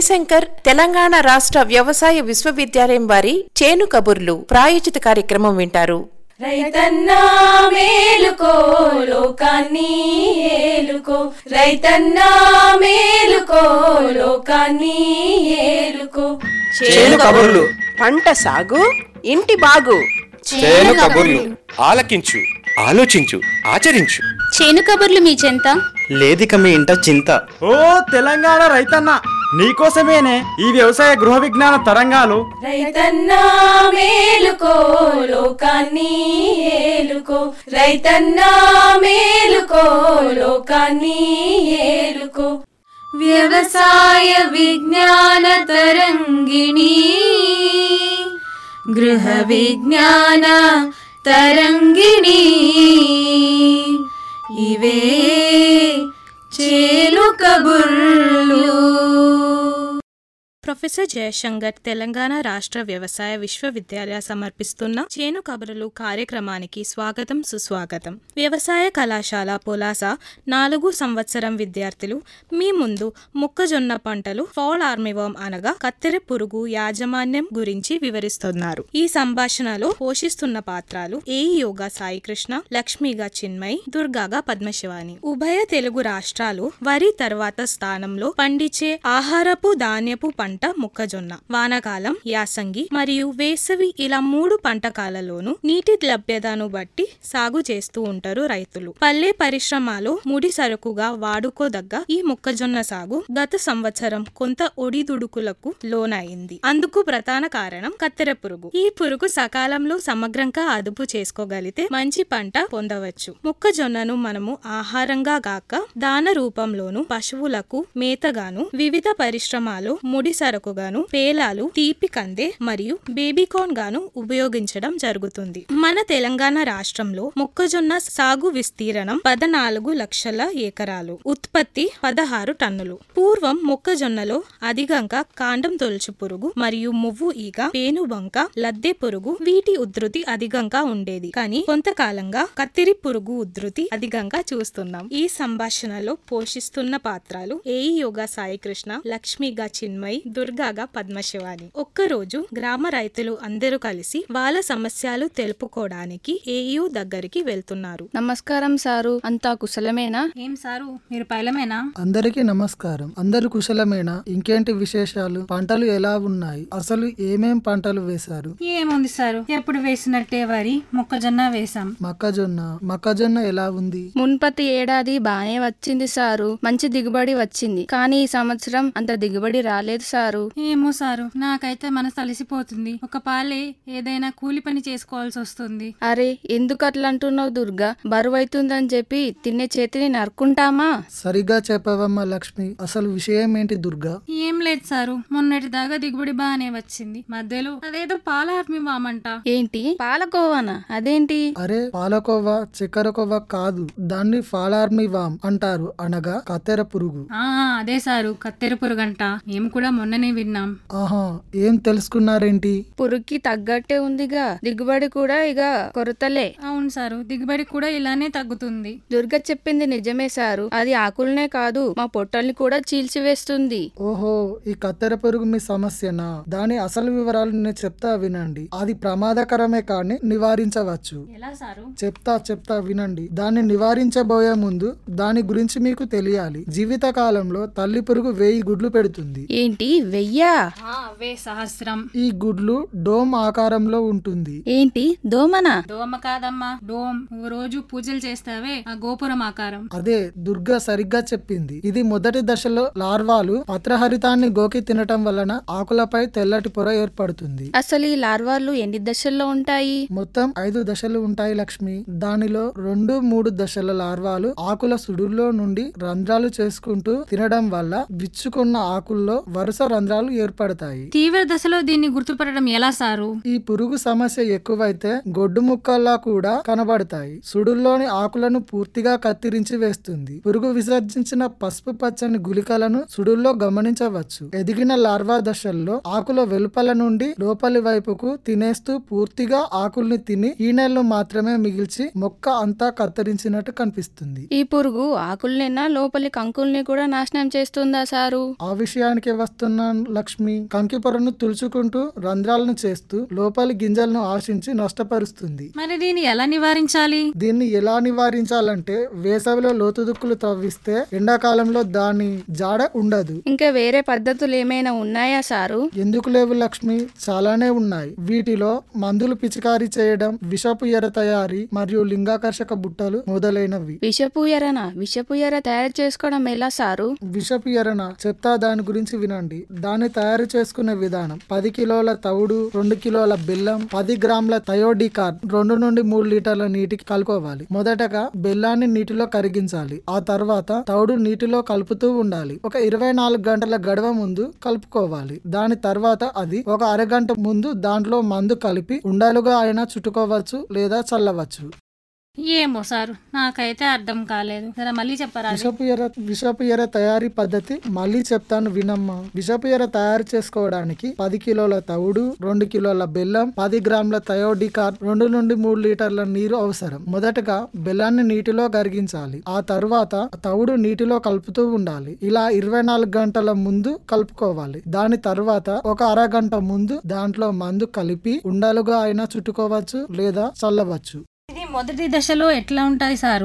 శంకర్ తెలంగాణ రాష్ట్ర వ్యవసాయ విశ్వవిద్యాలయం వారి చేను కబుర్లు ప్రాయోజిత కార్యక్రమం వింటారు రైతన్నా మేలుకో లోకాన్ని ఏలుకో రైతన్నా మేలుకో లోకాన్ని ఏలుకో చేను కబుర్లు పంట సాగు ఇంటి బాగు చేను కబుర్లు ఆలకించు ఆలోచించు ఆచరించు చేను కబుర్లు మీ చెంత లేదిక మీ ఇంట చింత ఓ తెలంగాణ రైతన్న నీకోసమేనే ఈ వ్యవసాయ గృహ విజ్ఞాన తరంగాలు రైతన్నా మేలుకో లోకాన్ని ఏలుకో రైతన్నా మేలుకో లోకాన్ని ఏలుకో వ్యవసాయ విజ్ఞాన తరంగిణి గృహ విజ్ఞాన తరంగిణి ఇవే చేలు కబుర్లు ప్రొఫెసర్ జయశంకర్ తెలంగాణ రాష్ట్ర వ్యవసాయ విశ్వవిద్యాలయ సమర్పిస్తున్న చేను కబుర్లు కార్యక్రమానికి స్వాగతం సుస్వాగతం వ్యవసాయ కళాశాల పొలాస నాలుగు సంవత్సరం విద్యార్థులు మీ ముందు మొక్కజొన్న పంటలు ఫాల్ ఆర్మివర్మ్ అనగా కత్తెర పురుగు యాజమాన్యం గురించి వివరిస్తున్నారు ఈ సంభాషణలో పోషిస్తున్న పాత్రలు ఏ యోగా సాయి కృష్ణ లక్ష్మిగా చిన్మయి దుర్గాగా పద్మశివాని ఉభయ తెలుగు రాష్ట్రాలు వరి తర్వాత స్థానంలో పండించే ఆహారపు ధాన్యపు పంట మొక్కజొన్న వానాకాలం యాసంగి మరియు వేసవి ఇలా మూడు పంట కాలలోనూ నీటి లభ్యతను బట్టి సాగు చేస్తూ ఉంటారు రైతులు పల్లె పరిశ్రమలో ముడి సరుకుగా వాడుకోదగ్గ ఈ మొక్కజొన్న సాగు గత సంవత్సరం కొంత ఒడిదుడుకులకు లోనైంది అందుకు ప్రధాన కారణం కత్తెర పురుగు ఈ పురుగు సకాలంలో సమగ్రంగా అదుపు చేసుకోగలిగితే మంచి పంట పొందవచ్చు మొక్కజొన్నను మనము ఆహారంగా గాక దాన రూపంలోను పశువులకు మేతగాను వివిధ పరిశ్రమలో ముడి సరుకుగాను పేలాలు తీపి కందే మరియు బేబీకార్న్ గాను ఉపయోగించడం జరుగుతుంది మన తెలంగాణ రాష్ట్రంలో మొక్కజొన్న సాగు విస్తీర్ణం పద్నాలుగు లక్షల ఎకరాలు ఉత్పత్తి పదహారు టన్నులు పూర్వం మొక్కజొన్నలో అధికంగా కాండం తొలచు పురుగు మరియు మువ్వు ఈగ పేనుబంక లద్దె పురుగు వీటి ఉధృతి అధికంగా ఉండేది కానీ కొంతకాలంగా కత్తిరి పురుగు ఉధృతి అధికంగా చూస్తున్నాం ఈ సంభాషణలో పోషిస్తున్న పాత్రలు ఏఈ యోగా సాయి కృష్ణ లక్ష్మిగా చిన్మయి దుర్గాగా పద్మశివాని ఒక్కరోజు గ్రామ రైతులు అందరూ కలిసి వాళ్ళ సమస్యలు తెలుపుకోవడానికి ఏయూ దగ్గరికి వెళ్తున్నారు నమస్కారం సారు అంతా కుశలమేనా ఏం సారు మీరు పైలమేనా అందరికీ నమస్కారం అందరు కుశలమేనా ఇంకేంటి విశేషాలు పంటలు ఎలా ఉన్నాయి అసలు ఏమేం పంటలు వేశారు ఏముంది సారు ఎప్పుడు వేసినట్టే వరి మొక్కజొన్న వేసాం మొక్కజొన్న మొక్కజొన్న ఎలా ఉంది మున్పతి ఏడాది బానే వచ్చింది సారు మంచి దిగుబడి వచ్చింది కానీ ఈ సంవత్సరం అంత దిగుబడి రాలేదు సారు ఏమో సారు నాకైతే మనసు అలసిపోతుంది ఒక పాలే ఏదైనా కూలి పని చేసుకోవాల్సి వస్తుంది అరే ఎందుకు అట్లా అంటున్నావు దుర్గా బరువు అవుతుందని చెప్పి తినే చేతిని నరుకుంటామా సరిగ్గా చెప్పవమ్మా లక్ష్మి అసలు విషయం ఏంటి దుర్గా ఏం లేదు సారు మొన్నటి దాకా దిగుబడి బాగానే వచ్చింది మధ్యలో అదేదో పాల ఆర్మి వామంట ఏంటి పాలకోవానా అదేంటి అరే పాలకోవా చక్కెరకోవా కాదు దాన్ని ఫాలార్మి వామ్ అంటారు అనగా కత్తెర పురుగు ఆ అదే సారు కత్తెర పురుగంట మేము కూడా మొన్ననే విన్నాం ఆహా ఏం తెలుసుకున్నారేంటి పురుగుకి తగ్గట్టే ఉందిగా దిగుబడి కూడా ఇక కొరతలే అవును సారు దిగుబడి కూడా ఇలానే తగ్గుతుంది దుర్గా చెప్పింది నిజమే సారు అది ఆకులనే కాదు మా పొట్టల్ని కూడా చీల్చివేస్తుంది ఓహో ఈ కత్తెర పురుగు మీ సమస్యనా దాని అసలు వివరాలు నేను చెప్తా వినండి అది ప్రమాదకరమే కానీ నివారించవచ్చు ఎలా సారు చెప్తా చెప్తా వినండి దాన్ని నివారించబోయే ముందు దాని గురించి మీకు తెలియాలి జీవిత కాలంలో తల్లి పురుగు వేయి గుడ్లు పెడుతుంది ఏంటి వెయ్యా ఆ, అవే సహస్రం ఈ గుడ్లు డోమ్ ఆకారంలో ఉంటుంది ఏంటి దోమనా డోమ కాదమ్మా డోమ్ ఓ రోజు పూజలు చేస్తావే ఆ గోపురం ఆకారం అదే దుర్గా సరిగ్గా చెప్పింది ఇది మొదటి దశలో లార్వాలు పత్రహరితాన్ని గోకి తినటం వలన ఆకులపై తెల్లటి పొర ఏర్పడుతుంది అసలు ఈ లార్వాలు ఎన్ని దశల్లో ఉంటాయి మొత్తం ఐదు దశలు ఉంటాయి లక్ష్మి దానిలో రెండు మూడు దశల లార్వాలు ఆకుల సుడుల్లో నుండి రంధ్రాలు చేసుకుంటూ తినడం వల్ల విచ్చుకున్న ఆకుల్లో వరుస రంధ్రాలు ఏర్పడతాయి తీవ్ర దశలో దీన్ని గుర్తుపట్టడం ఎలా సారు ఈ పురుగు సమస్య ఎక్కువైతే గొడ్డు ముక్కల్లా కూడా కనబడతాయి సుడుల్లోని ఆకులను పూర్తిగా కత్తిరించి వేస్తుంది పురుగు విసర్జించిన పసుపు పచ్చని గుళికలను సుడుల్లో గమనించవచ్చు ఎదిగిన లార్వా దశల్లో ఆకుల వెలుపల నుండి లోపలి వైపుకు తినేస్తూ పూర్తిగా ఆకుల్ని తిని ఈనెలను మాత్రమే మిగిల్చి మొక్క అంతా కత్తిరించినట్టు కనిపిస్తుంది ఈ పురుగు ఆకుల్నేనా లోపలి కంకుల్ని కూడా నాశనం చేస్తుందా సారు ఆ విషయానికి వస్తున్న విత్తనాన్ని లక్ష్మి కంకి పొరను తులుచుకుంటూ రంధ్రాలను చేస్తూ లోపలి గింజలను ఆశించి నష్టపరుస్తుంది మరి దీన్ని ఎలా నివారించాలి దీన్ని ఎలా నివారించాలంటే వేసవిలో లోతుదుక్కులు తవ్విస్తే ఎండాకాలంలో దాని జాడ ఉండదు ఇంకా వేరే పద్ధతులు ఏమైనా ఉన్నాయా సారు ఎందుకు లేవు లక్ష్మి చాలానే ఉన్నాయి వీటిలో మందులు పిచికారీ చేయడం విషపు ఎర తయారీ మరియు లింగాకర్షక బుట్టలు మొదలైనవి విషపు ఎరన విషపు ఎర తయారు చేసుకోవడం ఎలా సారు విషపు ఎరన చెప్తా దాని గురించి వినండి దాన్ని తయారు చేసుకునే విధానం పది కిలోల తవుడు రెండు కిలోల బెల్లం పది గ్రాముల థయోడికార్ రెండు నుండి మూడు లీటర్ల నీటికి కలుపుకోవాలి మొదటగా బెల్లాన్ని నీటిలో కరిగించాలి ఆ తర్వాత తవుడు నీటిలో కలుపుతూ ఉండాలి ఒక ఇరవై నాలుగు గంటల గడవ ముందు కలుపుకోవాలి దాని తర్వాత అది ఒక అరగంట ముందు దాంట్లో మందు కలిపి ఉండలుగా అయినా చుట్టుకోవచ్చు లేదా చల్లవచ్చు ఏమో సారు నాకైతే అర్థం కాలేదు జరా మళ్ళీ చెప్పరా అది? విషపు ఎర విషపు ఎర తయారీ పద్ధతి మళ్ళీ చెప్తాను వినమ్మా విషపు ఎర తయారు చేసుకోవడానికి పది కిలోల తవుడు రెండు కిలోల బెల్లం పది గ్రాముల థయోడికార్ రెండు నుండి మూడు లీటర్ల నీరు అవసరం మొదటగా బెల్లాన్ని నీటిలో కరిగించాలి ఆ తర్వాత తవుడు నీటిలో కలుపుతూ ఉండాలి ఇలా ఇరవై నాలుగు గంటల ముందు కలుపుకోవాలి దాని తర్వాత ఒక అరగంట ముందు దాంట్లో మందు కలిపి ఉండలుగా అయినా చుట్టుకోవచ్చు లేదా చల్లవచ్చు ఇది మొదటి దశలో ఎట్లా ఉంటాయి సారు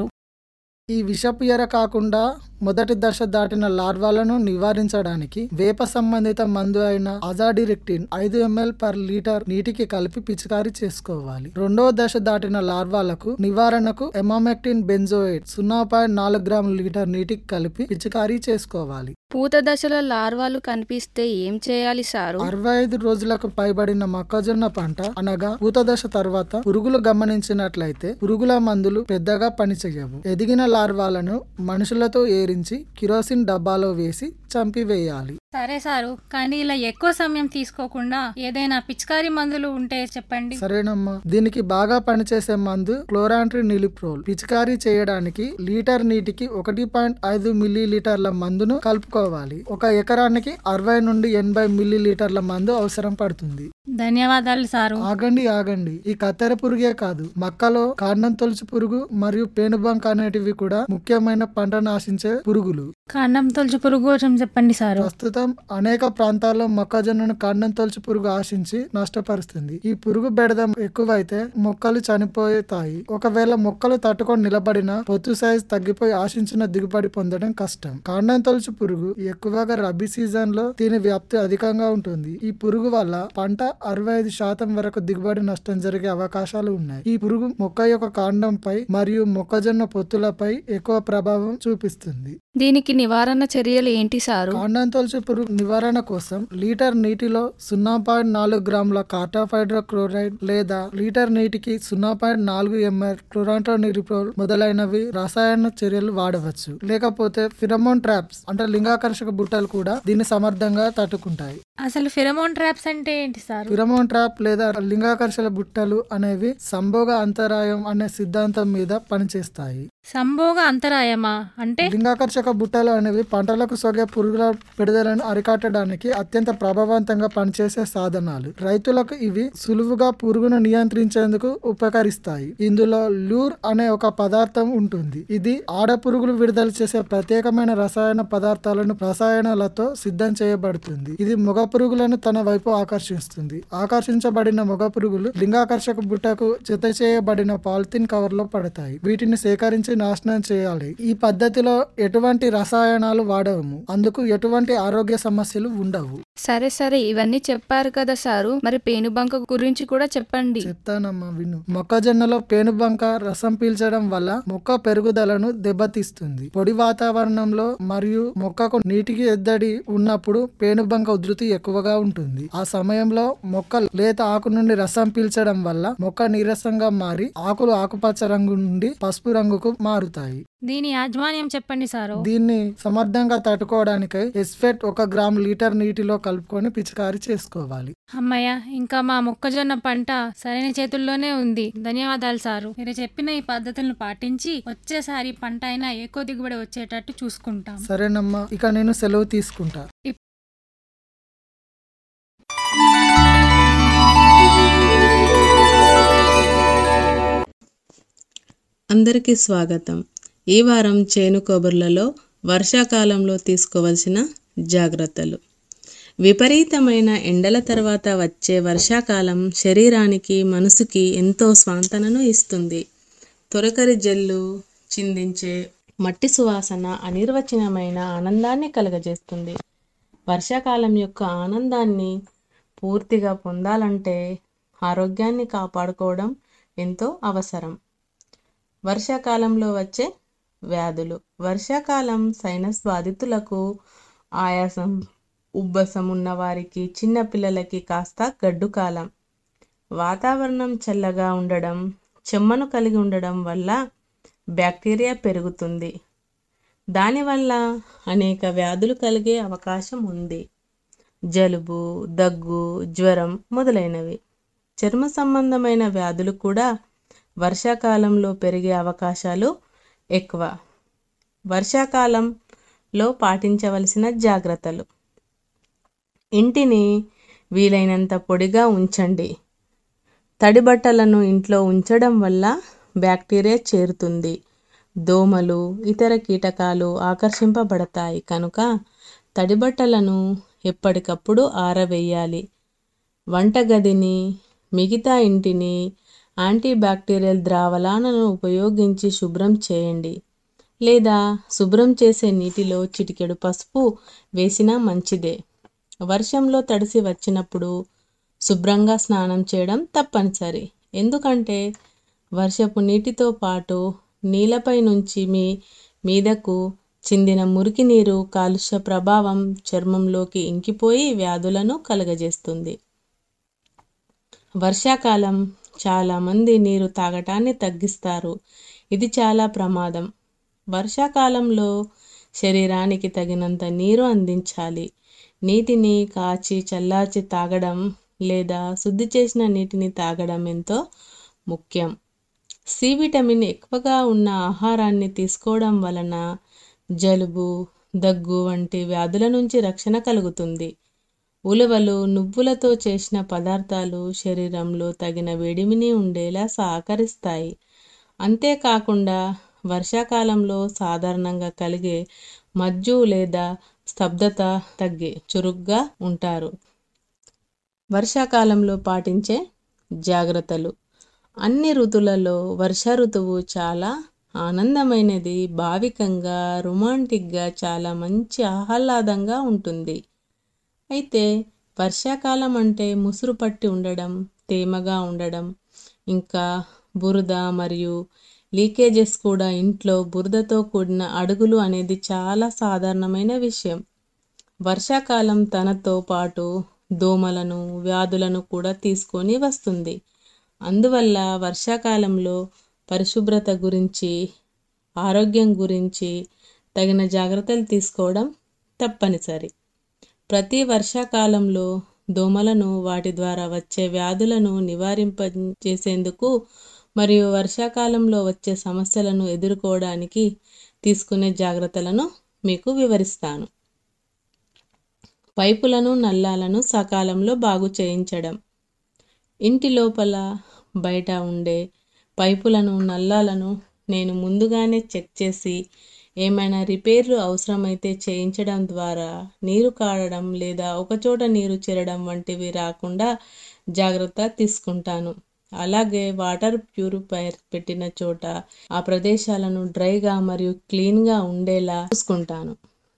ఈ విషపు ఎర కాకుండా మొదటి దశ దాటిన లార్వాలను నివారించడానికి వేప సంబంధిత మందు అయిన అజాడిరెక్టిన్ ఐదు ఎంఎల్ పర్ లీటర్ నీటికి కలిపి పిచికారీ చేసుకోవాలి రెండో దశ దాటిన లార్వాలకు నివారణకు ఎమామెక్టిన్ బెంజోయేట్ సున్నా పాయింట్ నాలుగు గ్రాముల లీటర్ నీటికి కలిపి పిచికారీ చేసుకోవాలి పూత దశలో లార్వాలు కనిపిస్తే ఏం చేయాలి సారు అరవై ఐదు రోజులకు పైబడిన మొక్కజొన్న పంట అనగా పూత దశ తర్వాత పురుగులు గమనించినట్లయితే పురుగుల మందులు పెద్దగా పనిచేయవు ఎదిగిన లార్వాలను మనుషులతో ఏరించి కిరోసిన్ డబ్బాలో వేసి చంపివేయాలి సరే సారు కానీ ఇలా ఎక్కువ సమయం తీసుకోకుండా ఏదైనా పిచికారీ మందులు ఉంటే చెప్పండి సరేనమ్మా దీనికి బాగా పనిచేసే మందు క్లోరాంట్రి నిలిప్రోల్ పిచికారీ చేయడానికి లీటర్ నీటికి ఒకటి పాయింట్ ఐదు మిల్లీ లీటర్ల మందును కలుపుకోవాలి ఒక ఎకరానికి అరవై నుండి ఎనభై మిల్లీ లీటర్ల మందు అవసరం పడుతుంది ధన్యవాదాలు సారు ఆగండి ఆగండి ఈ కత్తెర పురుగే కాదు మక్కలో కాండం తొలుచు పురుగు మరియు పేనుబంక అనేటివి కూడా ముఖ్యమైన పంటను ఆశించే పురుగులు కాండం తొలచు పురుగు కోసం చెప్పండి సారు ప్రస్తుతం అనేక ప్రాంతాల్లో మొక్కజొన్నను కాండం తొలుచు పురుగు ఆశించి నష్టపరుస్తుంది ఈ పురుగు బెడద ఎక్కువైతే మొక్కలు చనిపోతాయి ఒకవేళ మొక్కలు తట్టుకొని నిలబడిన పొత్తు సైజ్ తగ్గిపోయి ఆశించిన దిగుబడి పొందడం కష్టం కాండం తొలుచు పురుగు ఎక్కువగా రబీ సీజన్ లో దీని వ్యాప్తి అధికంగా ఉంటుంది ఈ పురుగు వల్ల పంట అరవై ఐదు శాతం వరకు దిగుబడి నష్టం జరిగే అవకాశాలు ఉన్నాయి ఈ పురుగు మొక్క యొక్క కాండంపై మరియు మొక్కజొన్న పొత్తులపై ఎక్కువ ప్రభావం చూపిస్తుంది దీనికి నివారణ చర్యలు ఏంటి సారు కాండం తొలచు పురుగు నివారణ కోసం లీటర్ నీటిలో సున్నా పాయింట్ నాలుగు గ్రాముల కార్టాఫైడ్రో క్లోరైడ్ లేదా లీటర్ నీటికి సున్నా పాయింట్ నాలుగు ఎంఎల్ క్లోరాంట్రోనిరిప్రోల్ మొదలైనవి రసాయన చర్యలు వాడవచ్చు లేకపోతే ఫిరమోన్ ట్రాప్స్ అంటే లింగాకర్షక బుట్టలు కూడా దీన్ని సమర్థంగా తట్టుకుంటాయి అసలు ఫిరమోన్ ట్రాప్స్ అంటే ఏంటి సారు ఫిరమోన్ ట్రాప్ లేదా లింగాకర్షక బుట్టలు అనేవి సంభోగ అంతరాయం అనే సిద్ధాంతం మీద పనిచేస్తాయి సంభోగ అంతరాయమా అంటే లింగాకర్షక బుట్టలు అనేవి పంటలకు సోగే పురుగుల పెడుదలను అరికట్టడానికి అత్యంత ప్రభావవంతంగా పనిచేసే సాధనాలు రైతులకు ఇవి సులువుగా పురుగును నియంత్రించేందుకు ఉపకరిస్తాయి ఇందులో లూర్ అనే ఒక పదార్థం ఉంటుంది ఇది ఆడ పురుగులు విడుదల చేసే ప్రత్యేకమైన రసాయన పదార్థాలను రసాయనాలతో సిద్ధం చేయబడుతుంది ఇది మొగ పురుగులను తన వైపు ఆకర్షిస్తుంది ఆకర్షించబడిన మొగ పురుగులు లింగాకర్షక బుట్టకు జత చేయబడిన పాలిథిన్ కవర్ లో పడతాయి వీటిని సేకరించి నాశనం చేయాలి ఈ పద్ధతిలో ఎటువంటి రసాయనాలు వాడము అందుకు ఎటువంటి ఆరోగ్య సమస్యలు ఉండవు సరే సరే ఇవన్నీ చెప్పారు కదా సారు మరి పేనుబంక గురించి కూడా చెప్పండి చెప్తానమ్మా విను మొక్కజొన్నలో పేనుబంక రసం పీల్చడం వల్ల మొక్క పెరుగుదలను దెబ్బతీస్తుంది పొడి వాతావరణంలో మరియు మొక్కకు నీటికి ఎద్దడి ఉన్నప్పుడు పేనుబంక ఉధృతి ఎక్కువగా ఉంటుంది ఆ సమయంలో మొక్క లేత ఆకు నుండి రసం పీల్చడం వల్ల మొక్క నీరసంగా మారి ఆకులు ఆకుపచ్చ రంగు నుండి పసుపు రంగుకు మారుతాయి దీని యాజమాన్యం చెప్పండి సారు దీన్ని సమర్థంగా తట్టుకోవడానికై ఎస్ఫెట్ ఒక గ్రామ్ లీటర్ నీటిలో కలుపుకొని పిచికారీ చేసుకోవాలి అమ్మయ్య ఇంకా మా మొక్కజొన్న పంట సరైన చేతుల్లోనే ఉంది ధన్యవాదాలు సారు మీరు చెప్పిన ఈ పద్ధతులను పాటించి వచ్చేసారి పంట అయినా ఎక్కువ దిగుబడి వచ్చేటట్టు చూసుకుంటాం సరేనమ్మా ఇక నేను సెలవు తీసుకుంటా అందరికీ స్వాగతం ఈ వారం చేను కబుర్లలో వర్షాకాలంలో తీసుకోవలసిన జాగ్రత్తలు విపరీతమైన ఎండల తర్వాత వచ్చే వర్షాకాలం శరీరానికి మనసుకి ఎంతో స్వాంతనను ఇస్తుంది తొరకరి జల్లు చిందించే మట్టి సువాసన అనిర్వచనమైన ఆనందాన్ని కలుగజేస్తుంది వర్షాకాలం యొక్క ఆనందాన్ని పూర్తిగా పొందాలంటే ఆరోగ్యాన్ని కాపాడుకోవడం ఎంతో అవసరం వర్షాకాలంలో వచ్చే వ్యాధులు వర్షాకాలం సైనస్ బాధితులకు ఆయాసం ఉబ్బసం ఉన్నవారికి చిన్నపిల్లలకి కాస్త గడ్డు కాలం వాతావరణం చల్లగా ఉండడం చెమ్మను కలిగి ఉండడం వల్ల బ్యాక్టీరియా పెరుగుతుంది దానివల్ల అనేక వ్యాధులు కలిగే అవకాశం ఉంది జలుబు దగ్గు జ్వరం మొదలైనవి చర్మ సంబంధమైన వ్యాధులు కూడా వర్షాకాలంలో పెరిగే అవకాశాలు ఎక్కువ వర్షాకాలంలో పాటించవలసిన జాగ్రత్తలు ఇంటిని వీలైనంత పొడిగా ఉంచండి తడి బట్టలను ఇంట్లో ఉంచడం వల్ల బ్యాక్టీరియా చేరుతుంది దోమలు ఇతర కీటకాలు ఆకర్షింపబడతాయి కనుక తడి బట్టలను ఎప్పటికప్పుడు ఆరవేయాలి వంటగదిని మిగతా ఇంటిని యాంటీబ్యాక్టీరియల్ ద్రావణాలను ఉపయోగించి శుభ్రం చేయండి లేదా శుభ్రం చేసే నీటిలో చిటికెడు పసుపు వేసినా మంచిదే వర్షంలో తడిసి వచ్చినప్పుడు శుభ్రంగా స్నానం చేయడం తప్పనిసరి ఎందుకంటే వర్షపు నీటితో పాటు నీళ్ళపై నుంచి మీ మీదకు చిందిన మురికి నీరు కాలుష్య ప్రభావం చర్మంలోకి ఇంకిపోయి వ్యాధులను కలుగజేస్తుంది వర్షాకాలం చాలామంది నీరు తాగటాన్ని తగ్గిస్తారు ఇది చాలా ప్రమాదం వర్షాకాలంలో శరీరానికి తగినంత నీరు అందించాలి నీటిని కాచి చల్లార్చి తాగడం లేదా శుద్ధి చేసిన నీటిని తాగడం ఎంతో ముఖ్యం సి విటమిన్ ఎక్కువగా ఉన్న ఆహారాన్ని తీసుకోవడం వలన జలుబు దగ్గు వంటి వ్యాధుల నుంచి రక్షణ కలుగుతుంది ఉలవలు నువ్వులతో చేసిన పదార్థాలు శరీరంలో తగిన వేడిమిని ఉండేలా సహకరిస్తాయి అంతేకాకుండా వర్షాకాలంలో సాధారణంగా కలిగే మజ్జు లేదా స్తబ్దత తగ్గి చురుగ్గా ఉంటారు వర్షాకాలంలో పాటించే జాగ్రత్తలు అన్ని ఋతులలో వర్ష ఋతువు చాలా ఆనందమైనది భావికంగా రొమాంటిక్గా చాలా మంచి ఆహ్లాదంగా ఉంటుంది అయితే వర్షాకాలం అంటే ముసురు పట్టి ఉండడం తేమగా ఉండడం ఇంకా బురద మరియు లీకేజెస్ కూడా ఇంట్లో బురదతో కూడిన అడుగులు అనేది చాలా సాధారణమైన విషయం వర్షాకాలం తనతో పాటు దోమలను వ్యాధులను కూడా తీసుకొని వస్తుంది అందువల్ల వర్షాకాలంలో పరిశుభ్రత గురించి ఆరోగ్యం గురించి తగిన జాగ్రత్తలు తీసుకోవడం తప్పనిసరి ప్రతి వర్షాకాలంలో దోమలను వాటి ద్వారా వచ్చే వ్యాధులను నివారింప చేసేందుకు మరియు వర్షాకాలంలో వచ్చే సమస్యలను ఎదుర్కోవడానికి తీసుకునే జాగ్రత్తలను మీకు వివరిస్తాను పైపులను నల్లాలను సకాలంలో బాగు చేయించడం ఇంటి లోపల బయట ఉండే పైపులను నల్లాలను నేను ముందుగానే చెక్ చేసి ఏమైనా రిపేర్లు అవసరమైతే చేయించడం ద్వారా నీరు కారడం లేదా ఒకచోట నీరు చేరడం వంటివి రాకుండా జాగ్రత్త తీసుకుంటాను అలాగే వాటర్ ప్యూరిఫైయర్ పెట్టిన చోట ఆ ప్రదేశాలను డ్రైగా మరియు క్లీన్గా ఉండేలా చూసుకుంటాను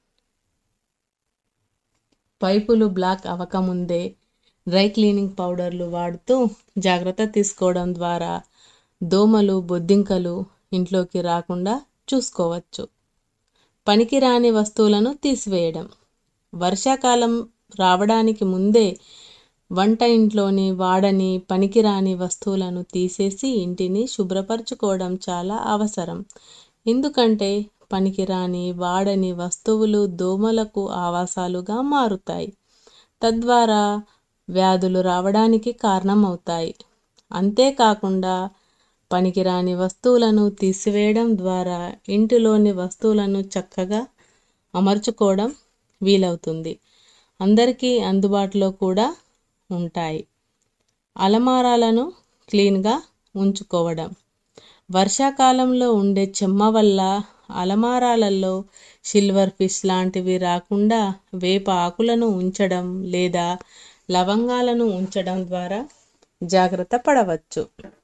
పైపులు బ్లాక్ అవ్వకముందే డ్రై క్లీనింగ్ పౌడర్లు వాడుతూ జాగ్రత్త తీసుకోవడం ద్వారా దోమలు బొద్దింకలు ఇంట్లోకి రాకుండా చూసుకోవచ్చు పనికిరాని వస్తువులను తీసివేయడం వర్షాకాలం రావడానికి ముందే వంట ఇంట్లోని వాడని పనికిరాని వస్తువులను తీసేసి ఇంటిని శుభ్రపరచుకోవడం చాలా అవసరం ఎందుకంటే పనికిరాని వాడని వస్తువులు దోమలకు ఆవాసాలుగా మారుతాయి తద్వారా వ్యాధులు రావడానికి కారణమవుతాయి అంతేకాకుండా పనికిరాని వస్తువులను తీసివేయడం ద్వారా ఇంటిలోని వస్తువులను చక్కగా అమర్చుకోవడం వీలవుతుంది అందరికీ అందుబాటులో కూడా ఉంటాయి అలమారాలను క్లీన్గా ఉంచుకోవడం వర్షాకాలంలో ఉండే చెమ్మ వల్ల అలమారాలలో సిల్వర్ ఫిష్ లాంటివి రాకుండా వేప ఆకులను ఉంచడం లేదా లవంగాలను ఉంచడం ద్వారా జాగ్రత్త పడవచ్చు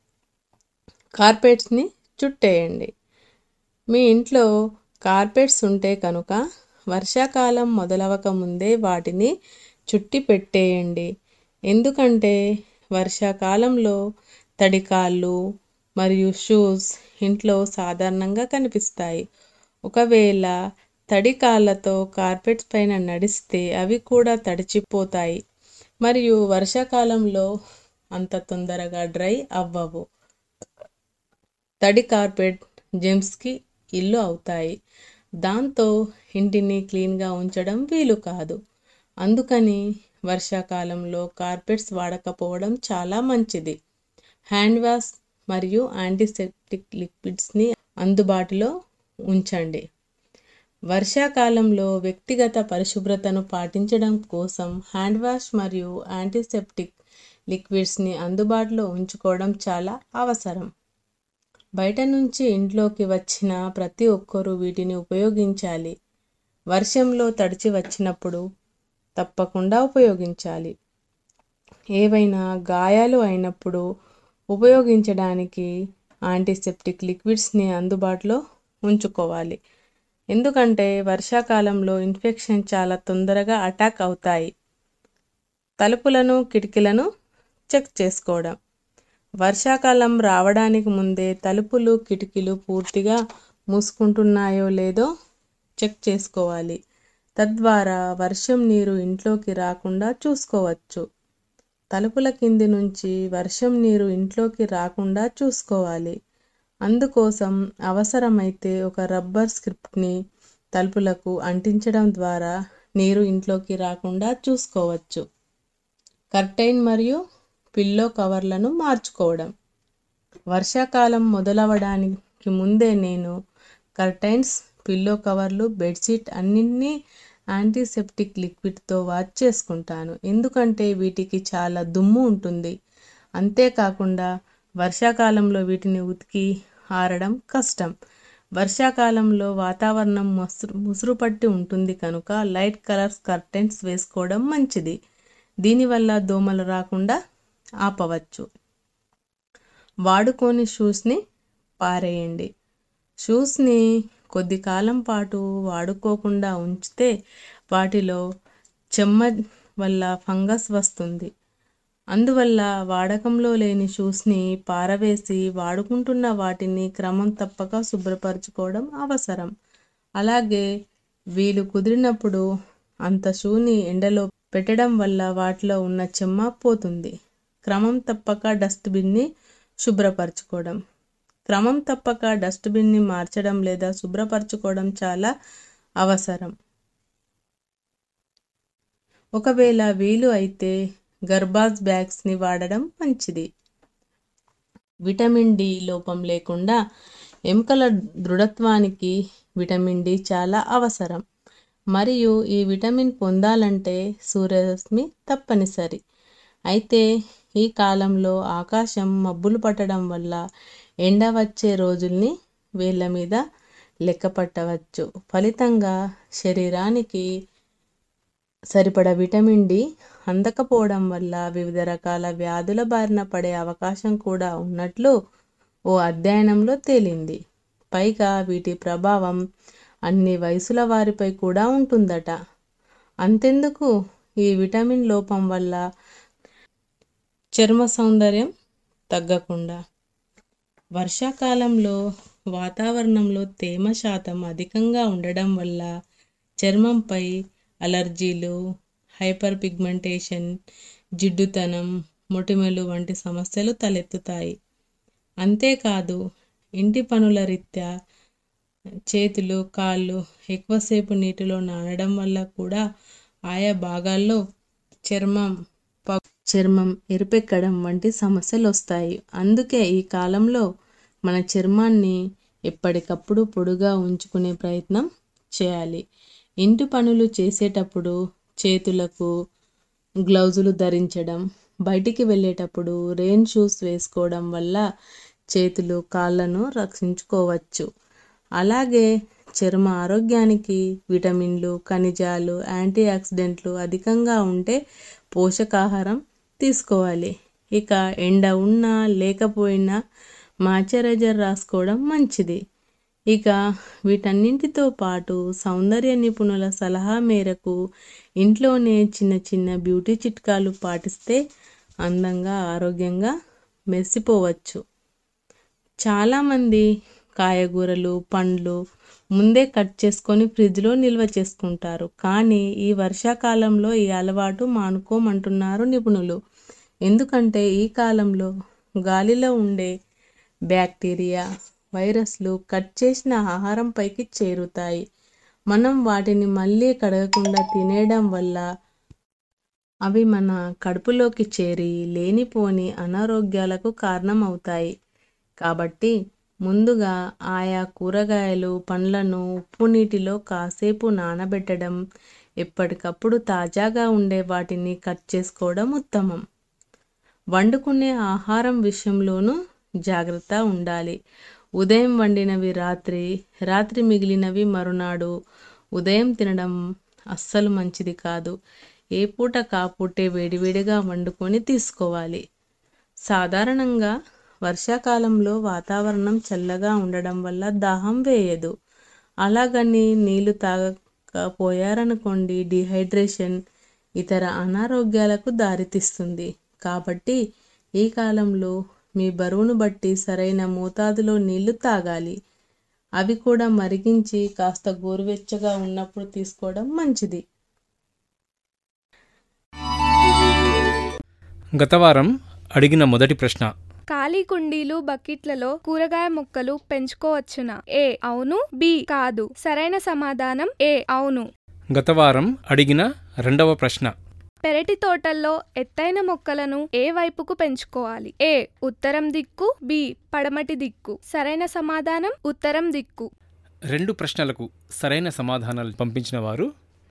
కార్పెట్స్ని చుట్టేయండి మీ ఇంట్లో కార్పెట్స్ ఉంటే కనుక వర్షాకాలం మొదలవక ముందే వాటిని చుట్టి పెట్టేయండి ఎందుకంటే వర్షాకాలంలో తడికాళ్ళు మరియు షూస్ ఇంట్లో సాధారణంగా కనిపిస్తాయి ఒకవేళ తడి కాళ్ళతో కార్పెట్స్ పైన నడిస్తే అవి కూడా తడిచిపోతాయి మరియు వర్షాకాలంలో అంత తొందరగా డ్రై అవ్వవు తడి కార్పెట్ జెమ్స్కి ఇల్లు అవుతాయి దాంతో ఇంటిని క్లీన్గా ఉంచడం వీలు కాదు అందుకని వర్షాకాలంలో కార్పెట్స్ వాడకపోవడం చాలా మంచిది హ్యాండ్ వాష్ మరియు యాంటీసెప్టిక్ లిక్విడ్స్ని అందుబాటులో ఉంచండి వర్షాకాలంలో వ్యక్తిగత పరిశుభ్రతను పాటించడం కోసం హ్యాండ్ వాష్ మరియు యాంటీసెప్టిక్ లిక్విడ్స్ని అందుబాటులో ఉంచుకోవడం చాలా అవసరం బయట నుంచి ఇంట్లోకి వచ్చిన ప్రతి ఒక్కరూ వీటిని ఉపయోగించాలి వర్షంలో తడిచి వచ్చినప్పుడు తప్పకుండా ఉపయోగించాలి ఏవైనా గాయాలు అయినప్పుడు ఉపయోగించడానికి యాంటీసెప్టిక్ లిక్విడ్స్ని అందుబాటులో ఉంచుకోవాలి ఎందుకంటే వర్షాకాలంలో ఇన్ఫెక్షన్ చాలా తొందరగా అటాక్ అవుతాయి తలుపులను కిటికీలను చెక్ చేసుకోవడం వర్షాకాలం రావడానికి ముందే తలుపులు కిటికీలు పూర్తిగా మూసుకుంటున్నాయో లేదో చెక్ చేసుకోవాలి తద్వారా వర్షం నీరు ఇంట్లోకి రాకుండా చూసుకోవచ్చు తలుపుల కింది నుంచి వర్షం నీరు ఇంట్లోకి రాకుండా చూసుకోవాలి అందుకోసం అవసరమైతే ఒక రబ్బర్ స్క్రిప్ట్ని తలుపులకు అంటించడం ద్వారా నీరు ఇంట్లోకి రాకుండా చూసుకోవచ్చు కర్టైన్ మరియు పిల్లో కవర్లను మార్చుకోవడం వర్షాకాలం మొదలవడానికి ముందే నేను కర్టైన్స్ పిల్లో కవర్లు బెడ్షీట్ అన్నింటినీ యాంటీసెప్టిక్ లిక్విడ్తో వాష్ చేసుకుంటాను ఎందుకంటే వీటికి చాలా దుమ్ము ఉంటుంది అంతేకాకుండా వర్షాకాలంలో వీటిని ఉతికి ఆరడం కష్టం వర్షాకాలంలో వాతావరణం ముసురు ముసురు పట్టి ఉంటుంది కనుక లైట్ కలర్స్ కర్టెన్స్ వేసుకోవడం మంచిది దీనివల్ల దోమలు రాకుండా ఆపవచ్చు వాడుకోని షూస్ని పారేయండి షూస్ని కొద్ది కాలం పాటు వాడుకోకుండా ఉంచితే వాటిలో చెమ్మ వల్ల ఫంగస్ వస్తుంది అందువల్ల వాడకంలో లేని షూస్ని పారవేసి వాడుకుంటున్న వాటిని క్రమం తప్పక శుభ్రపరచుకోవడం అవసరం అలాగే వీలు కుదిరినప్పుడు అంత షూని ఎండలో పెట్టడం వల్ల వాటిలో ఉన్న చెమ్మ పోతుంది క్రమం తప్పక డస్ట్బిన్ని శుభ్రపరచుకోవడం క్రమం తప్పక డస్ట్బిన్ని మార్చడం లేదా శుభ్రపరచుకోవడం చాలా అవసరం ఒకవేళ వీలు అయితే గర్బాజ్ బ్యాగ్స్ని వాడడం మంచిది విటమిన్ డి లోపం లేకుండా ఎముకల దృఢత్వానికి విటమిన్ డి చాలా అవసరం మరియు ఈ విటమిన్ పొందాలంటే సూర్యరశ్మి తప్పనిసరి అయితే ఈ కాలంలో ఆకాశం మబ్బులు పట్టడం వల్ల ఎండ వచ్చే రోజుల్ని వేళ్ళ మీద లెక్క పట్టవచ్చు ఫలితంగా శరీరానికి సరిపడ విటమిన్ డి అందకపోవడం వల్ల వివిధ రకాల వ్యాధుల బారిన పడే అవకాశం కూడా ఉన్నట్లు ఓ అధ్యయనంలో తేలింది పైగా వీటి ప్రభావం అన్ని వయసుల వారిపై కూడా ఉంటుందట అంతెందుకు ఈ విటమిన్ లోపం వల్ల చర్మ సౌందర్యం తగ్గకుండా వర్షాకాలంలో వాతావరణంలో తేమ శాతం అధికంగా ఉండడం వల్ల చర్మంపై అలర్జీలు హైపర్ పిగ్మెంటేషన్ జిడ్డుతనం మొటిమలు వంటి సమస్యలు తలెత్తుతాయి అంతేకాదు ఇంటి పనుల రీత్యా చేతులు కాళ్ళు ఎక్కువసేపు నీటిలో నానడం వల్ల కూడా ఆయా భాగాల్లో చర్మం ప- చర్మం ఎరుపెక్కడం వంటి సమస్యలు వస్తాయి అందుకే ఈ కాలంలో మన చర్మాన్ని ఎప్పటికప్పుడు పొడుగా ఉంచుకునే ప్రయత్నం చేయాలి ఇంటి పనులు చేసేటప్పుడు చేతులకు గ్లౌజులు ధరించడం బయటికి వెళ్ళేటప్పుడు రెయిన్ షూస్ వేసుకోవడం వల్ల చేతులు కాళ్ళను రక్షించుకోవచ్చు అలాగే చర్మ ఆరోగ్యానికి విటమిన్లు ఖనిజాలు యాంటీ ఆక్సిడెంట్లు అధికంగా ఉంటే పోషకాహారం తీసుకోవాలి ఇక ఎండ ఉన్నా లేకపోయినా మాయిశ్చరైజర్ రాసుకోవడం మంచిది ఇక వీటన్నింటితో పాటు సౌందర్య నిపుణుల సలహా మేరకు ఇంట్లోనే చిన్న చిన్న బ్యూటీ చిట్కాలు పాటిస్తే అందంగా ఆరోగ్యంగా మెరిసిపోవచ్చు చాలామంది కాయగూరలు పండ్లు ముందే కట్ చేసుకొని ఫ్రిడ్జ్లో నిల్వ చేసుకుంటారు కానీ ఈ వర్షాకాలంలో ఈ అలవాటు మానుకోమంటున్నారు నిపుణులు ఎందుకంటే ఈ కాలంలో గాలిలో ఉండే బ్యాక్టీరియా వైరస్లు కట్ చేసిన ఆహారం పైకి చేరుతాయి మనం వాటిని మళ్ళీ కడగకుండా తినేయడం వల్ల అవి మన కడుపులోకి చేరి లేనిపోని అనారోగ్యాలకు కారణమవుతాయి కాబట్టి ముందుగా ఆయా కూరగాయలు పండ్లను ఉప్పు నీటిలో కాసేపు నానబెట్టడం ఎప్పటికప్పుడు తాజాగా ఉండే వాటిని కట్ చేసుకోవడం ఉత్తమం వండుకునే ఆహారం విషయంలోనూ జాగ్రత్త ఉండాలి ఉదయం వండినవి రాత్రి రాత్రి మిగిలినవి మరునాడు ఉదయం తినడం అస్సలు మంచిది కాదు ఏ పూట కాపుట్టే వేడివేడిగా వండుకొని తీసుకోవాలి సాధారణంగా వర్షాకాలంలో వాతావరణం చల్లగా ఉండడం వల్ల దాహం వేయదు అలాగని నీళ్లు తాగకపోయారనుకోండి డిహైడ్రేషన్ ఇతర అనారోగ్యాలకు దారితీస్తుంది కాబట్టి ఈ కాలంలో మీ బరువును బట్టి సరైన మోతాదులో నీళ్లు తాగాలి అవి కూడా మరిగించి కాస్త గోరువెచ్చగా ఉన్నప్పుడు తీసుకోవడం మంచిది గత వారం అడిగిన మొదటి ప్రశ్న ఖాళీ కుండీలు బకెట్లలో కూరగాయ మొక్కలు పెంచుకోవచ్చునా ఏ అవును బి కాదు సరైన సమాధానం ఏ అవును గత వారం అడిగిన రెండవ ప్రశ్న పెరటి తోటల్లో ఎత్తైన మొక్కలను ఏ వైపుకు పెంచుకోవాలి ఏ ఉత్తరం దిక్కు బి పడమటి దిక్కు సరైన సమాధానం ఉత్తరం దిక్కు రెండు ప్రశ్నలకు సరైన సమాధానాలు పంపించిన వారు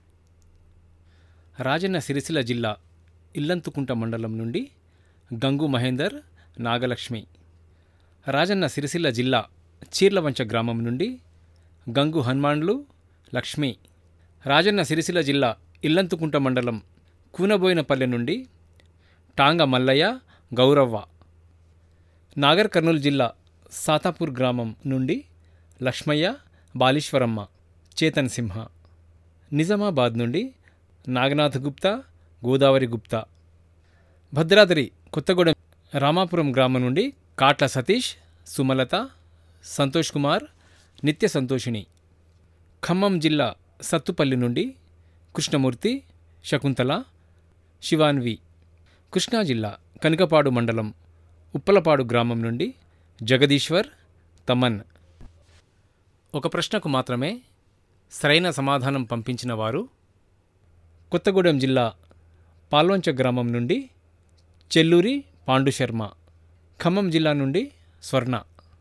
రాజన్న సిరిసిల్ల జిల్లా ఇల్లంతుకుంట మండలం నుండి గంగు మహేందర్ నాగలక్ష్మి రాజన్న సిరిసిల్ల జిల్లా చీర్లవంచ గ్రామం నుండి గంగు హనుమాన్లు లక్ష్మి రాజన్న సిరిసిల్ల జిల్లా ఇల్లంతుకుంట మండలం కూనబోయినపల్లె నుండి టాంగ మల్లయ్య గౌరవ్వ నాగర్ కర్నూలు జిల్లా సాతాపూర్ గ్రామం నుండి లక్ష్మయ్య బాలీశ్వరమ్మ చేతన్ సింహ నిజామాబాద్ నుండి నాగనాథ్ గుప్తా గోదావరి గుప్తా భద్రాద్రి కొత్తగూడెం రామాపురం గ్రామం నుండి కాట్ల సతీష్ సుమలత సంతోష్ కుమార్ నిత్య సంతోషిని ఖమ్మం జిల్లా సత్తుపల్లి నుండి కృష్ణమూర్తి శకుంతల శివాన్వి కృష్ణా జిల్లా కనకపాడు మండలం ఉప్పలపాడు గ్రామం నుండి జగదీశ్వర్ తమన్ ఒక ప్రశ్నకు మాత్రమే సరైన సమాధానం పంపించిన వారు కొత్తగూడెం జిల్లా పాల్వంచ గ్రామం నుండి చెల్లూరి పాండుశర్మ ఖమ్మం జిల్లా నుండి స్వర్ణ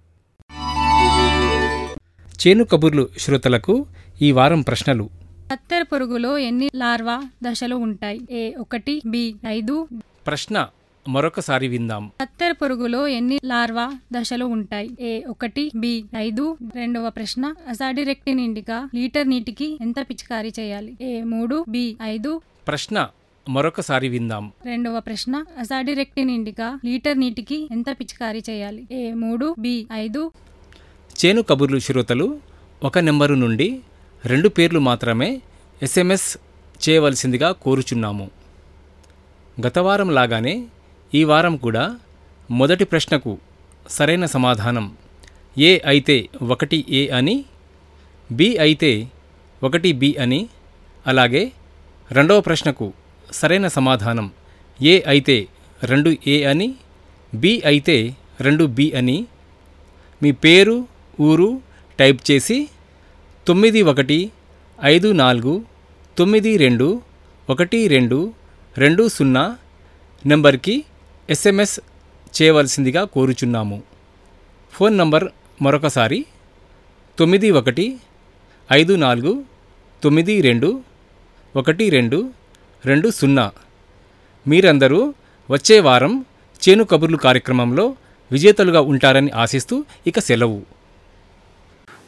చేను కబుర్లు శ్రోతలకు ఈ వారం ప్రశ్నలు కత్తెర పురుగులో ఎన్ని లార్వా దశలు ఉంటాయి ఏ ఒకటి బి ఐదు ప్రశ్న మరొకసారి విందాం కత్తెర పురుగులో ఎన్ని లార్వా దశలు ఉంటాయి ఏ ఒకటి బి ఐదు రెండవ ప్రశ్న అసాడిరెక్టిన్ ఇండికా లీటర్ నీటికి ఎంత పిచికారీ చేయాలి ఏ మూడు బి ఐదు ప్రశ్న మరొకసారి విందాం రెండవ ప్రశ్న అసాడిరెక్టిన్ ఇండికా లీటర్ నీటికి ఎంత పిచికారీ చేయాలి ఏ మూడు బి ఐదు చేను కబుర్లు శ్రోతలు ఒక నెంబరు నుండి రెండు పేర్లు మాత్రమే ఎస్ఎంఎస్ చేయవలసిందిగా కోరుచున్నాము గత వారం లాగానే ఈ వారం కూడా మొదటి ప్రశ్నకు సరైన సమాధానం ఏ అయితే ఒకటి ఏ అని బి అయితే ఒకటి బి అని అలాగే రెండవ ప్రశ్నకు సరైన సమాధానం ఏ అయితే రెండు ఏ అని బి అయితే రెండు బి అని మీ పేరు ఊరు టైప్ చేసి తొమ్మిది ఒకటి ఐదు నాలుగు తొమ్మిది రెండు ఒకటి రెండు రెండు సున్నా నెంబర్కి ఎస్ఎంఎస్ చేయవలసిందిగా కోరుచున్నాము ఫోన్ నంబర్ మరొకసారి తొమ్మిది ఒకటి ఐదు నాలుగు తొమ్మిది రెండు ఒకటి రెండు రెండు సున్నా మీరందరూ వచ్చే వారం చేను కబుర్లు కార్యక్రమంలో విజేతలుగా ఉంటారని ఆశిస్తూ ఇక సెలవు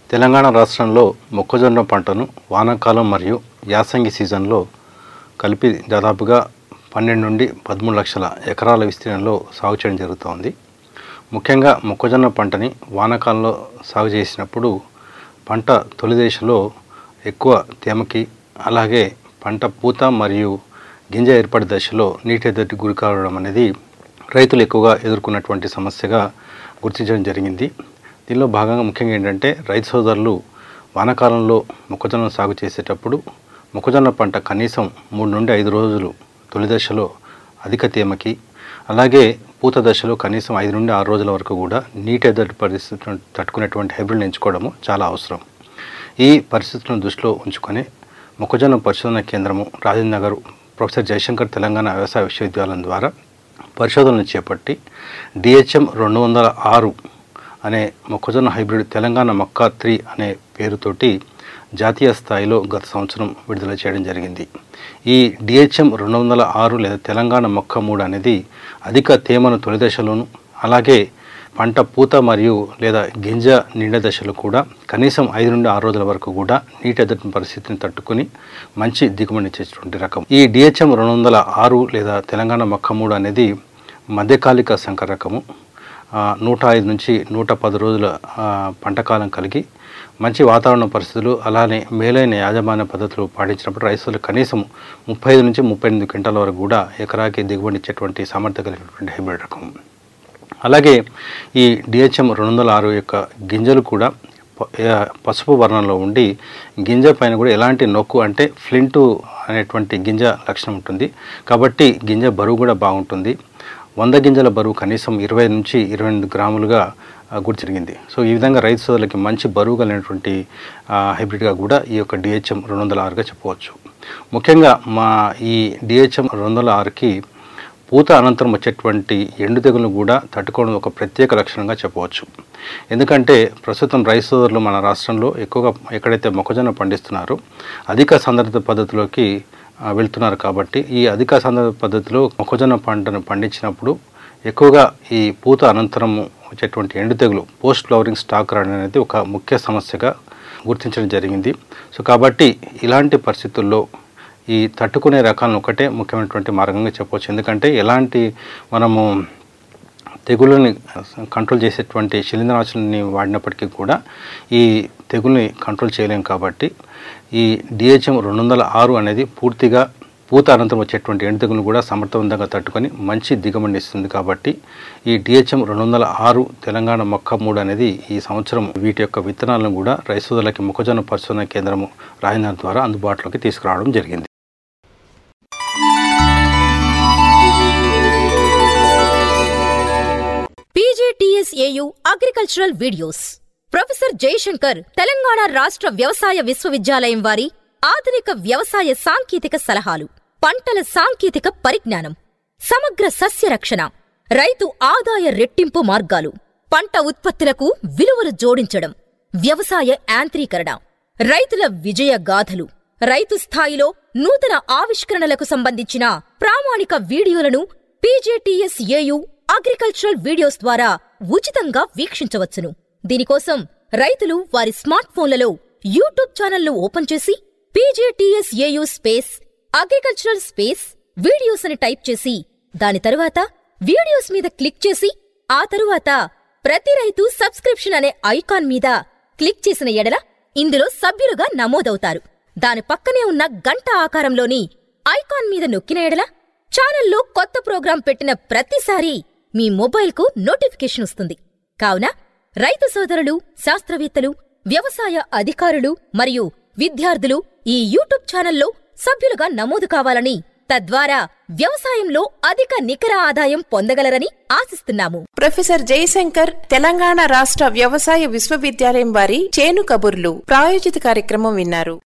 తెలంగాణ రాష్ట్రంలో మొక్కజొన్న పంటను వానాకాలం మరియు యాసంగి సీజన్లో కలిపి దాదాపుగా పన్నెండు నుండి పదమూడు లక్షల ఎకరాల విస్తీర్ణంలో సాగు చేయడం జరుగుతోంది ముఖ్యంగా మొక్కజొన్న పంటని వానాకాలంలో సాగు చేసినప్పుడు పంట తొలి దశలో ఎక్కువ తేమకి అలాగే పంట పూత మరియు గింజ ఏర్పడే దశలో నీటి ఎద్దటి గురి కావడం అనేది రైతులు ఎక్కువగా ఎదుర్కొన్నటువంటి సమస్యగా గుర్తించడం జరిగింది దీనిలో భాగంగా ముఖ్యంగా ఏంటంటే రైతు సోదరులు వానాకాలంలో మొక్కజొన్న సాగు చేసేటప్పుడు మొక్కజొన్న పంట కనీసం మూడు నుండి ఐదు రోజులు తొలి దశలో అధిక తేమకి అలాగే పూత దశలో కనీసం ఐదు నుండి ఆరు రోజుల వరకు కూడా నీటి ఎద్దటి పరిస్థితులను తట్టుకునేటువంటి హైబ్రిడ్ని ఎంచుకోవడము చాలా అవసరం ఈ పరిస్థితులను దృష్టిలో ఉంచుకొని మొక్కజొన్న పరిశోధన కేంద్రము రాజేంద్ర నగర్ ప్రొఫెసర్ జయశంకర్ తెలంగాణ వ్యవసాయ విశ్వవిద్యాలయం ద్వారా పరిశోధనలు చేపట్టి డిహెచ్ఎం రెండు వందల ఆరు అనే మొక్కజొన్న హైబ్రిడ్ తెలంగాణ మక్కా త్రీ అనే పేరుతోటి జాతీయ స్థాయిలో గత సంవత్సరం విడుదల చేయడం జరిగింది ఈ డిహెచ్ఎం రెండు వందల ఆరు లేదా తెలంగాణ మొక్క మూడు అనేది అధిక తేమను తొలి దశలోను అలాగే పంట పూత మరియు లేదా గింజ నిండ దశలో కూడా కనీసం ఐదు నుండి ఆరు రోజుల వరకు కూడా నీటి ఎద్దటి పరిస్థితిని తట్టుకుని మంచి దిగుబడినిచ్చేటువంటి రకం ఈ డిహెచ్ఎం రెండు వందల ఆరు లేదా తెలంగాణ మొక్క మూడు అనేది మధ్యకాలిక సంకర రకము ఆ, నూట ఐదు నుంచి నూట పది రోజుల ఆ, పంట కాలం కలిగి మంచి వాతావరణ పరిస్థితులు అలానే మేలైన యాజమాన్య పద్ధతులు పాటించినప్పుడు రైతులు కనీసం ముప్పై ఐదు నుంచి ముప్పై ఎనిమిది క్వింటాల వరకు కూడా ఎకరాకి దిగుబడి ఇచ్చేటువంటి సామర్థ్యం కలిగినటువంటి హైబ్రిడ్ రకం అలాగే ఈ డిహెచ్ఎం రెండు వందల ఆరు యొక్క గింజలు కూడా ప- ఆ, పసుపు వర్ణంలో ఉండి గింజ పైన కూడా ఎలాంటి నొక్కు అంటే ఫ్లింటు అనేటువంటి గింజ లక్షణం ఉంటుంది కాబట్టి గింజ బరువు కూడా బాగుంటుంది వంద గింజల బరువు కనీసం ఇరవై నుంచి ఇరవై ఎనిమిది గ్రాములుగా ఆ, గుర్తు జరిగింది సో ఈ విధంగా రైతు సోదరులకి మంచి బరువు కలిగినటువంటి ఆ, హైబ్రిడ్గా కూడా ఈ యొక్క డిహెచ్ఎం రెండు వందల ఆరుగా చెప్పవచ్చు ముఖ్యంగా మా ఈ డిహెచ్ఎం రెండు వందల ఆరుకి పూత అనంతరం వచ్చేటువంటి ఎండు తెగులను కూడా తట్టుకోవడం ఒక ప్రత్యేక లక్షణంగా చెప్పవచ్చు ఎందుకంటే ప్రస్తుతం రైతు సోదరులు మన రాష్ట్రంలో ఎక్కువగా ఎక్కడైతే మొక్కజొన్న పండిస్తున్నారో అధిక సందర్భ పద్ధతిలోకి ఆ, వెళ్తున్నారు కాబట్టి ఈ అధిక సందర్భ పద్ధతిలో మొక్కజొన్న పంటను పండించినప్పుడు ఎక్కువగా ఈ పూత అనంతరం వచ్చేటువంటి ఎండు తెగులు పోస్ట్ ఫ్లవరింగ్ స్టాక్ రావడం అనేది ఒక ముఖ్య సమస్యగా గుర్తించడం జరిగింది సో కాబట్టి ఇలాంటి పరిస్థితుల్లో ఈ తట్టుకునే రకాలను ఒకటే ముఖ్యమైనటువంటి మార్గంగా చెప్పవచ్చు ఎందుకంటే ఎలాంటి మనము తెగుళ్ళని కంట్రోల్ చేసేటువంటి శిలీంద్రనాశులని వాడినప్పటికీ కూడా ఈ తెగుల్ని కంట్రోల్ చేయలేం కాబట్టి ఈ డిహెచ్ఎం రెండు వందల ఆరు అనేది పూర్తిగా పూత అనంతరం వచ్చేటువంటి ఎండు తెగులను కూడా సమర్థవంతంగా తట్టుకొని మంచి దిగుబడిని ఇస్తుంది కాబట్టి ఈ డిహెచ్ఎం రెండు వందల ఆరు తెలంగాణ మొక్క మూడు అనేది ఈ సంవత్సరం వీటి యొక్క విత్తనాలను కూడా రైతులకి మొక్కజొన్న పరిశోధన కేంద్రము రాజధాని ద్వారా అందుబాటులోకి తీసుకురావడం జరిగింది PGTSAU agricultural videos professor Jayashankar Telangana రాష్ట్ర వ్యవసాయ విశ్వవిద్యాలయం వారి ఆధునిక వ్యవసాయ సాంకేతిక సలహాలు పంటల సాంకేతిక పరిజ్ఞానం సమగ్ర సస్య రక్షణ రైతు ఆదాయ రెట్టింపు మార్గాలు పంట ఉత్పత్తులకు విలువలు జోడించడం వ్యవసాయ యాంత్రీకరణ రైతుల విజయ గాథలు రైతు స్థాయిలో నూతన ఆవిష్కరణలకు సంబంధించిన ప్రామాణిక వీడియోలను పీజేటీఎస్ఏయు అగ్రికల్చరల్ వీడియోస్ ద్వారా ఉచితంగా వీక్షించవచ్చును దీనికోసం రైతులు వారి స్మార్ట్ ఫోన్లలో యూట్యూబ్ ఛానల్ను ఓపెన్ చేసి PJTSAU space agricultural space videos అని టైప్ చేసి దాని తరువాత వీడియోస్ మీద క్లిక్ చేసి ఆ తరువాత ప్రతి రైతు సబ్స్క్రిప్షన్ అనే ఐకాన్ మీద క్లిక్ చేసిన ఎడల ఇందులో సభ్యులుగా నమోదవుతారు దాని పక్కనే ఉన్న గంట ఆకారంలోని ఐకాన్ మీద నొక్కిన ఎడల ఛానల్లో కొత్త ప్రోగ్రాం పెట్టిన ప్రతిసారి మీ మొబైల్కు నోటిఫికేషన్ వస్తుంది కావున రైతు సోదరులు శాస్త్రవేత్తలు వ్యవసాయ అధికారులు మరియు విద్యార్థులు ఈ యూట్యూబ్ ఛానల్లో సభ్యులుగా నమోదు కావాలని తద్వారా వ్యవసాయంలో అధిక నికర ఆదాయం పొందగలరని ఆశిస్తున్నాము ప్రొఫెసర్ జయశంకర్ తెలంగాణ రాష్ట్ర వ్యవసాయ విశ్వవిద్యాలయం వారి చేను కబుర్లు ప్రాయోజిత కార్యక్రమం విన్నారు